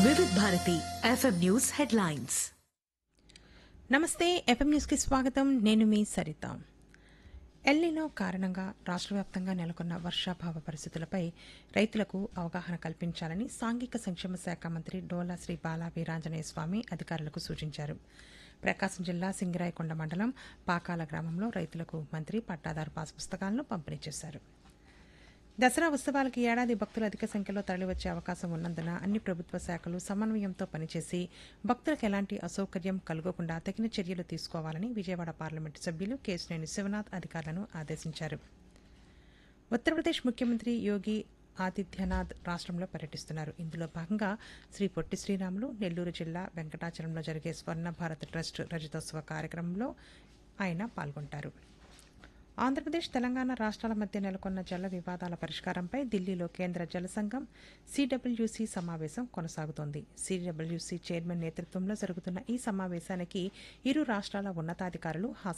వివిధ Bharati FM news headlines నమస్తే FM న్యూస్కి స్వాగతం నేను మీ సరిత ఎల్నినో కారణంగా రాష్ట్ర వ్యాప్తంగా నెలకొన్న వర్షాభావ పరిస్థితులపై రైతులకు అవగాహన కల్పించాలని సాంఘిక సంక్షేమ శాఖ మంత్రి డోలా శ్రీ బాలా వీరాంజనేయ స్వామి అధికారులకు సూచించారు ప్రకాశం జిల్లా సింగిరాయకొండ మండలం పాకాల గ్రామంలో రైతులకు మంత్రి పట్టాదారు పాస్ పుస్తకాలను పంపిణీ చేశారు దసరా ఉత్సవాలకు ఈ ఏడాది భక్తులు అధిక సంఖ్యలో తరలివచ్చే అవకాశం ఉన్నందున అన్ని ప్రభుత్వ శాఖలు సమన్వయంతో పనిచేసి భక్తులకు ఎలాంటి అసౌకర్యం కలగకుండా తగిన చర్యలు తీసుకోవాలని విజయవాడ పార్లమెంటు సభ్యులు కేశినేని శివనాథ్ అధికారులను ఆదేశించారు ఉత్తరప్రదేశ్ ముఖ్యమంత్రి యోగి ఆదిత్యనాథ్ రాష్ట్రంలో పర్యటిస్తున్నారు ఇందులో భాగంగా శ్రీ పొట్టి శ్రీరాములు నెల్లూరు జిల్లా వెంకటాచలంలో జరిగే స్వర్ణ భారత్ ట్రస్ట్ రజతోత్సవ కార్యక్రమంలో ఆయన పాల్గొంటారు ఆంధ్రప్రదేశ్ తెలంగాణ రాష్ట్రాల మధ్య నెలకొన్న జల వివాదాల పరిష్కారంపై ఢిల్లీలో కేంద్ర జల సంఘం సిడబ్ల్యూసీ సమావేశం కొనసాగుతోంది సిడబ్ల్యూసీ చైర్మన్ నేతృత్వంలో జరుగుతున్న ఈ సమావేశానికి ఇరు రాష్ట్రాల ఉన్నతాధికారులు హాజరు